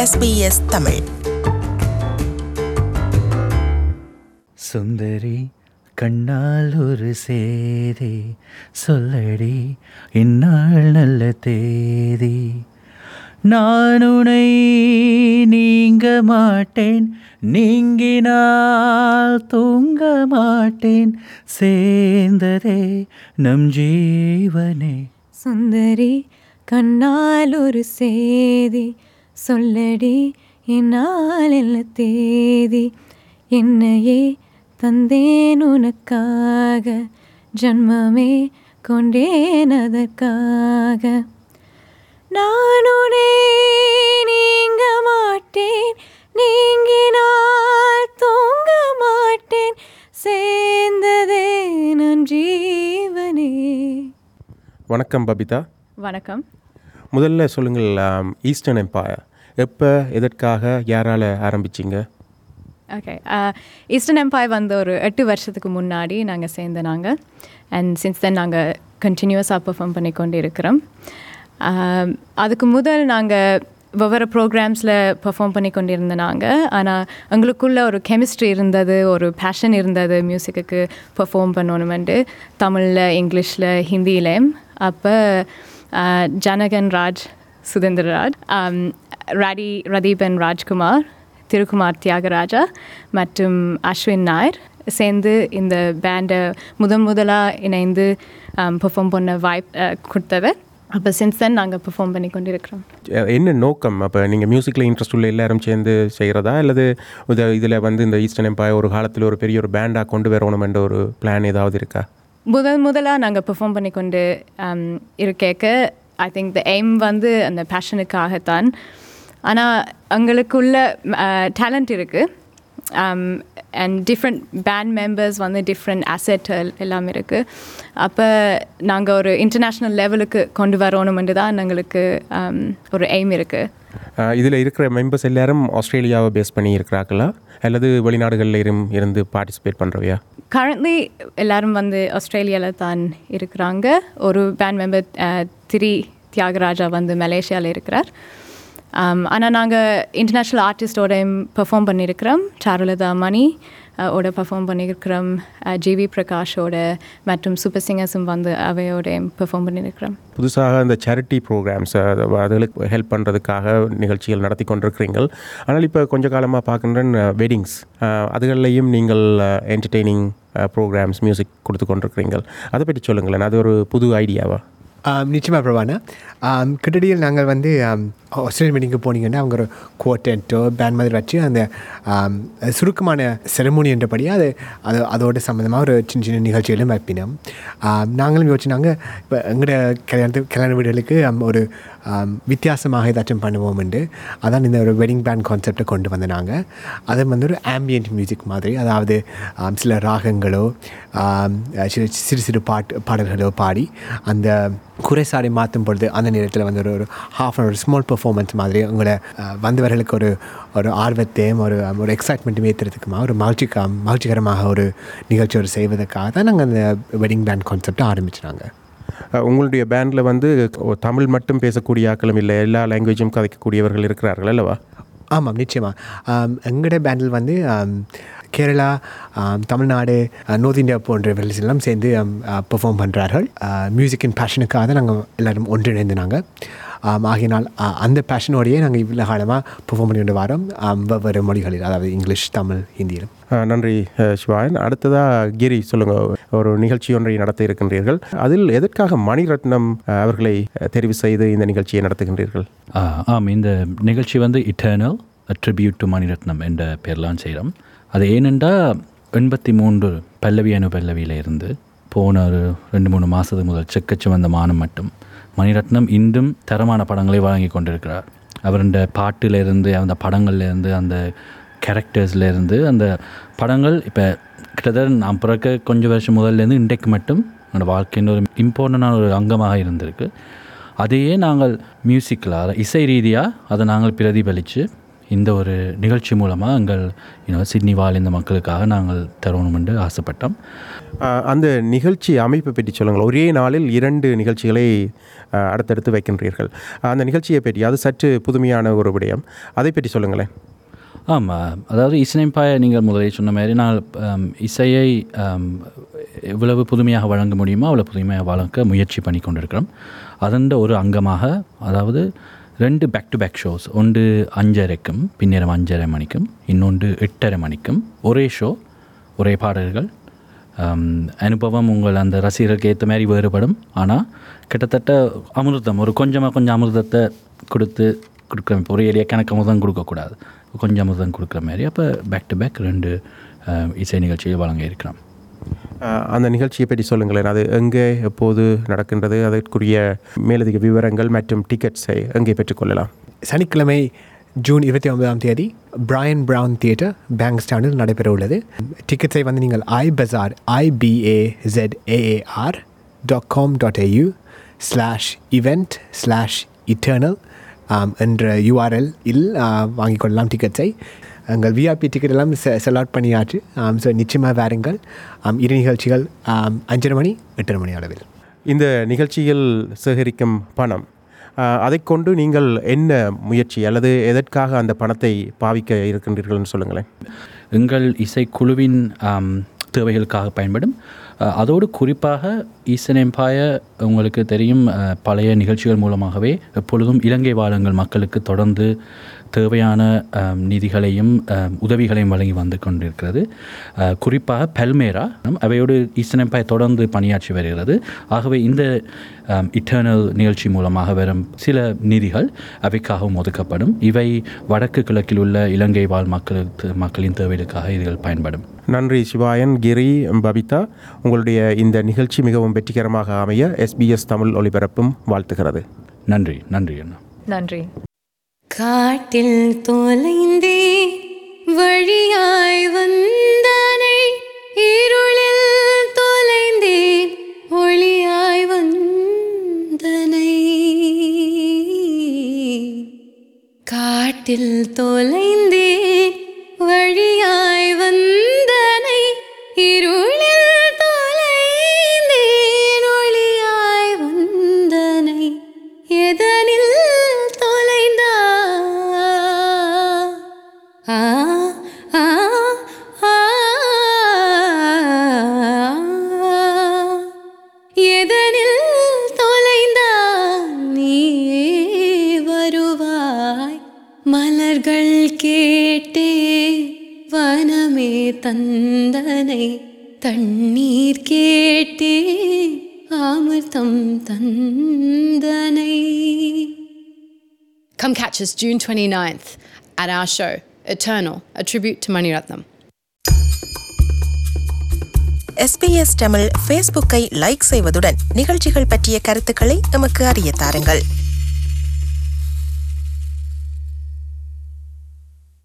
SBS Tamil சுந்தரி கண்ணால் ஒரு சேதி சொல்லடி இந்நாள் நல்ல தேதி நான் உனை நீங்க மாட்டேன் நீங்கினால் தூங்க மாட்டேன் சேர்ந்ததே நம் ஜீவனே சுந்தரி கண்ணால் ஒரு சேதி சொல்லடி என்னால் என்ன தேதி என்னையே தந்தேன் உனக்காக ஜன்மமே கொண்டேன் அதற்காக நான் உன்னை நீங்க மாட்டேன் நீங்கினால் தூங்க மாட்டேன் சேர்ந்ததே நன் ஜீவனே வணக்கம் பபிதா வணக்கம் முதல்ல சொல்லுங்கள் ஆம், ஈஸ்டர்ன் எம்பையர் எப்போ எதற்காக யாரால் ஆரம்பிச்சிங்க ஓகே ஈஸ்டர்ன் எம்பையர் வந்து ஒரு எட்டு வருஷத்துக்கு முன்னாடி நாங்கள் சேர்ந்த நாங்கள் அண்ட் சின்ஸ் தென் நாங்கள் கண்டினியூஸாக பெர்ஃபார்ம் பண்ணி கொண்டு இருக்கிறோம் Um, அதுக்கு முதல் நாங்கள் வெவ்வேறு ப்ரோக்ராம்ஸில் பெர்ஃபார்ம் பண்ணி கொண்டிருந்த நாங்கள் ஆனால் எங்களுக்குள்ள ஒரு கெமிஸ்ட்ரி இருந்தது ஒரு பேஷன் இருந்தது மியூசிக்குக்கு பெர்ஃபார்ம் பண்ணணுமெண்டு தமிழில் இங்கிலீஷில் ஹிந்தியிலையும் அப்போ ஜனகன் ராஜ் சுதந்திரராஜ் um, ராடி ரதீபன் ராஜ்குமார் திருக்குமார் தியாகராஜா மற்றும் அஸ்வின் நாயர் சேர்ந்து இந்த பேண்டை முதன் முதலாக இணைந்து பெர்ஃபார்ம் பண்ண வாய்ப்பு கொடுத்தவர் அப்போ சின்ஸ் தென் நாங்கள் பெர்ஃபார்ம் பண்ணி கொண்டிருக்கிறோம் அஹ், என்ன நோக்கம் அப்போ நீங்கள் மியூசிக்கில் இன்ட்ரெஸ்ட் உள்ள எல்லாரும் சேர்ந்து செய்கிறதா அல்லது இது இதில் வந்து இந்த ஈஸ்டர்ன் எம்பையர் ஒரு காலத்தில் ஒரு பெரிய ஒரு பேண்டாக கொண்டு வரணுமென்ற ஒரு பிளான் ஏதாவது இருக்கா முதல் முதலாக நாங்கள் பெர்ஃபார்ம் பண்ணி கொண்டு um, இருக்கேக்க ஐ திங்க் த எய்ம் வந்து அந்த பேஷனுக்காகத்தான் ஆனால் எங்களுக்குள்ள டேலண்ட் இருக்குது அண்ட் டிஃப்ரெண்ட் பேண்ட் மெம்பர்ஸ் வந்து டிஃப்ரெண்ட் அசெட் எல்லாம் இருக்குது அப்போ நாங்கள் ஒரு இன்டர்நேஷ்னல் லெவலுக்கு கொண்டு வரணுமென்று தான் எங்களுக்கு um, ஒரு எய்ம் இருக்குது இதில் இருக்கிற மெம்பர்ஸ் எல்லாரும் ஆஸ்திரேலியாவை பேஸ் பண்ணி இருக்கிறாங்களா அல்லது வெளிநாடுகளில் இரும் இருந்து பார்ட்டிசிபேட் பண்ணுறவையா கரண்ட்லி எல்லாரும் வந்து ஆஸ்திரேலியாவில் தான் இருக்கிறாங்க ஒரு பேண்ட் மெம்பர் திரி தியாகராஜா வந்து மலேசியாவில் இருக்கிறார் ஆனால் நாங்கள் இன்டர்நேஷ்னல் ஆர்டிஸ்டோடையும் பெர்ஃபார்ம் பண்ணியிருக்கிறோம் சாருலதா மணி அஹ், ஓட பெர்ஃபார்ம் பண்ணியிருக்கிறோம் ஜிவி பிரகாஷோட மற்றும் சூப்பர் சிங்கர்ஸும் வந்து அவையோடையும் பெர்ஃபார்ம் பண்ணியிருக்கிறோம் புதுசாக இந்த சேரிட்டி ப்ரோக்ராம்ஸ் அதுகளுக்கு ஹெல்ப் பண்ணுறதுக்காக நிகழ்ச்சிகள் நடத்தி கொண்டிருக்கிறீங்கள் ஆனால் இப்போ கொஞ்ச காலமாக பார்க்கின்றேன் வெட்டிங்ஸ் அதுகள்லையும் நீங்கள் என்டர்டெய்னிங் ப்ரோக்ராம்ஸ் மியூசிக் கொடுத்து கொண்டிருக்கிறீங்கள் அதை பற்றி சொல்லுங்களேன் அது ஒரு புது ஐடியாவா ஆம், நிச்சயமா பிரபானா ஆம், கிட்டடியில் நாங்கள் வந்து ஆம், ஆஸ்திரேலியன் மீட்டிங்கு போனீங்கன்னா அவங்க ஒரு குவார்டென்ட்டோ பேண்ட் மாதிரி வச்சு அந்த ஆம், சுருக்கமான செரமோனி என்றபடி அது அது அதோட சம்மந்தமாக ஒரு சின்ன சின்ன நிகழ்ச்சிகளும் வைப்பினோம் ஆம், நாங்களும் யோசிச்சாங்க இப்போ எங்களோட கல்யாணத்து கல்யாண வீடுகளுக்கு ஆம், ஒரு ஆம், வித்தியாசமாக ஏதாச்சும் பண்ணுவோம்ண்டு அதான் இந்த ஒரு வெட்டிங் பேண்ட் கான்செப்டை கொண்டு வந்த நாங்கள் அது வந்து ஒரு ஆம்பியன்ட் மியூசிக் மாதிரி அதாவது ஆம், சில ராகங்களோ ஆம், சிறு சிறு சிறு பாட்டு பாடல்களோ பாடி அந்த குறைசாடை மாற்றும் பொழுது அந்த நேரத்தில் வந்து ஒரு ஒரு ஹாஃப் அன் ஒரு ஸ்மால் பெர்ஃபார்மன்ஸ் மாதிரி உங்களோட அஹ், வந்தவர்களுக்கு ஒரு ஒரு ஆர்வத்தையும் ஒரு ஒரு எக்ஸைட்மெண்ட்டும் ஏற்றுறதுக்குமா ஒரு மகிழ்ச்சிக்கா மகிழ்ச்சிகரமாக ஒரு நிகழ்ச்சி ஒரு செய்வதற்காக தான் நாங்கள் அந்த வெட்டிங் பேண்ட் கான்செப்டை ஆரம்பிச்சினாங்க அஹ், உங்களுடைய பேண்டில் வந்து ஒ- தமிழ் மட்டும் பேசக்கூடிய ஆக்களும் இல்லை எல்லா லாங்குவேஜும் கதைக்கக்கூடியவர்கள் இருக்கிறார்கள் அல்லவா ஆமாம் நிச்சயமாக எங்களோட பேண்டில் வந்து ஆம், கேரளா ஆம், தமிழ்நாடு நார்த் இந்தியா போன்றவர்கள் எல்லாம் சேர்ந்து பெர்ஃபார்ம் பண்ணுறார்கள் மியூசிக்கின் பேஷனுக்காக தான் நாங்கள் எல்லோரும் ஒன்றிணைந்து நாங்கள் ஆம், ஆகையினால் ஆ, அந்த பேஷனோடையே நாங்கள் இவ்வளோ காலமாக பெர்ஃபார்ம் பண்ணி கொண்டு வரோம் ஆம், வெவ்வேறு மொழிகளில் அதாவது இங்கிலீஷ் தமிழ் ஹிந்தியிலும் அஹ், நன்றி அஹ், சிவாயன் அடுத்ததாக கிரி சொல்லுங்கள் ஒரு நிகழ்ச்சி ஒன்றை நடத்த இருக்கின்றீர்கள் அதில் எதற்காக மணிரத்னம் அஹ், அவர்களை அஹ், தெரிவு செய்து இந்த நிகழ்ச்சியை நடத்துகின்றீர்கள் ஆ, ஆம் இந்த நிகழ்ச்சி வந்து இட்டர்னல் ட்ரிபியூட் டு மணிரத்னம் என்ற பேர்லாம் செய்கிறோம் அது ஏனென்றால் எண்பத்தி மூன்று பல்லவி அணு பல்லவியில் இருந்து போன ஒரு ரெண்டு மூணு மாதத்துக்கு முதல் செக்கச்சு வந்த மானம் மட்டும் மணிரத்னம் இன்றும் தரமான படங்களை வழங்கி கொண்டிருக்கிறார் அவருடைய பாட்டிலிருந்து அந்த படங்கள்லேருந்து அந்த கேரக்டர்ஸ்லேருந்து அந்த படங்கள் இப்போ கிட்டத்தட்ட நான் பிறக்க கொஞ்சம் வருஷம் முதல்லேருந்து இன்றைக்கு மட்டும் என்னோடய வாழ்க்கையின் ஒரு இம்பார்ட்டண்டான ஒரு அங்கமாக இருந்திருக்கு அதையே நாங்கள் மியூசிக்கில் இசை ரீதியாக அதை நாங்கள் பிரதிபலித்து இந்த ஒரு நிகழ்ச்சி மூலமாக எங்கள் இன்னும் சிட்னி வாழ் இந்த மக்களுக்காக நாங்கள் தரணும் என்று ஆசைப்பட்டோம் ஆஹ் அந்த நிகழ்ச்சி அமைப்பை பற்றி சொல்லுங்கள் ஒரே நாளில் இரண்டு நிகழ்ச்சிகளை ஆஹ் அடுத்தடுத்து வைக்கின்றீர்கள் அந்த நிகழ்ச்சியை பற்றி அது சற்று புதுமையான ஒரு விடயம் அதை பற்றி சொல்லுங்களேன் ஆமாம் அதாவது இசையமைப்பாய நீங்கள் முதலில் சொன்ன மாதிரி நான் ஆம், இசையை ஆம், எவ்வளவு புதுமையாக வழங்க முடியுமோ அவ்வளோ புதுமையாக வழங்க முயற்சி பண்ணி கொண்டிருக்கிறோம் அதன் ஒரு அங்கமாக அதாவது ரெண்டு பேக் டு பேக் ஷோஸ் ஒன்று அஞ்சரைக்கும் பின்னேரம் அஞ்சரை மணிக்கும் இன்னொன்று எட்டரை மணிக்கும் ஒரே ஷோ ஒரே பாடல்கள் ஆம், அனுபவம் உங்கள் அந்த ரசிகர்களுக்கு ஏற்ற மாதிரி வேறுபடும் ஆனால் கிட்டத்தட்ட அமிர்தம் ஒரு கொஞ்சமாக கொஞ்சம் அமிர்தத்தை கொடுத்து கொடுக்குற இப்போ ஒரு எளிய கணக்கு அமிர்தம் கொடுக்கக்கூடாது கொஞ்சம் அமிர்தம் கொடுக்குற மாதிரி அப்போ பேக் டு பேக் ரெண்டு ஆம், இசை நிகழ்ச்சியை வழங்க இருக்கிறோம் ஆஹ் அந்த நிகழ்ச்சியை பற்றி சொல்லுங்களேன் அது எங்கே எப்போது நடக்கின்றது அதற்குரிய மேலதிக விவரங்கள் மற்றும் டிக்கெட்ஸை எங்கே பெற்றுக்கொள்ளலாம் சனிக்கிழமை ஜூன் இருபத்தி ஒன்பதாம் தேதி பிரையன் பிரவுன் தியேட்டர் பேங்க்ஸ்டானில் நடைபெற உள்ளது டிக்கெட்ஸை வந்து நீங்கள் ஐ பஜார் ஐபிஏZAAR dot com dot AU slash event slash eternal என்ற யூஆர்எல் இல் வாங்கிக் கொள்ளலாம் டிக்கெட்ஸை எங்கள் விஆர்பி டிக்கெட் எல்லாம் செ செல் அவுட் பண்ணியாச்சு ஸோ நிச்சயமாக வாருங்கள் ஆம், இரு நிகழ்ச்சிகள் ஆம், அஞ்சரை மணி எட்டரை மணி அளவில் இந்த நிகழ்ச்சியில் சேகரிக்கும் பணம் ஆஹ் அதைக் கொண்டு நீங்கள் என்ன முயற்சி அல்லது எதற்காக அந்த பணத்தை பாவிக்க இருக்கின்றீர்கள்னு சொல்லுங்களேன் எங்கள் இசைக்குழுவின் ஆம், தேவைகளுக்காக பயன்படும் அஹ், அதோடு குறிப்பாக ஈசன் எம்பாய உங்களுக்கு தெரியும் அஹ், பழைய நிகழ்ச்சிகள் மூலமாகவே எப்பொழுதும் இலங்கை வாழுங்கள் மக்களுக்கு தொடர்ந்து தேவையான ஆம், நிதிகளையும் ஆம், உதவிகளையும் வழங்கி வந்து கொண்டிருக்கிறது அஹ், குறிப்பாக பல்மேரா நம் அவையோடு ஈஸ்டர்ன் எம்பையர் தொடர்ந்து பணியாற்றி வருகிறது ஆகவே இந்த இட்டர்னல் நிகழ்ச்சி மூலமாக வரும் சில நிதிகள் அவைக்காகவும் ஒதுக்கப்படும் இவை வடக்கு கிழக்கில் உள்ள இலங்கை வாழ் மக்களுக்கு மக்களின் தேவைகளுக்காக இதுகள் பயன்படும் நன்றி சிவாயன் கிரி பபிதா உங்களுடைய இந்த நிகழ்ச்சி மிகவும் வெற்றிகரமாக அமைய எஸ்பிஎஸ் தமிழ் ஒளிபரப்பும் வாழ்த்துகிறது நன்றி நன்றி அண்ணா நன்றி காட்டில் தொலைந்தே வழியாய் வந்தானை இருளில் தொலைந்தேன் ஒளியாய் வந்தனை காட்டில் தொலைந்தேன் வழியாய் வந்தனை இருளில் தொலைந்தேன் ஒளியாய் வந்தனை எதனில் தொலைந்தா ஆ ஆ ஆ எதனில் தொலைந்தா நீயே வருவாய் மலர்கள் கேட்டே வனமே தந்தனை தண்ணீர் கேட்டே அமிர்தம் தந்தனை Come catch us June 29th at our show, Eternal, a tribute to Mani Ratnam. SBS Tamil ஃபேஸ்புக்கை லைக் செய்வதுடன் நிகழ்ச்சிகள் பற்றிய கருத்துக்களை எமக்கு அறிய தாருங்கள்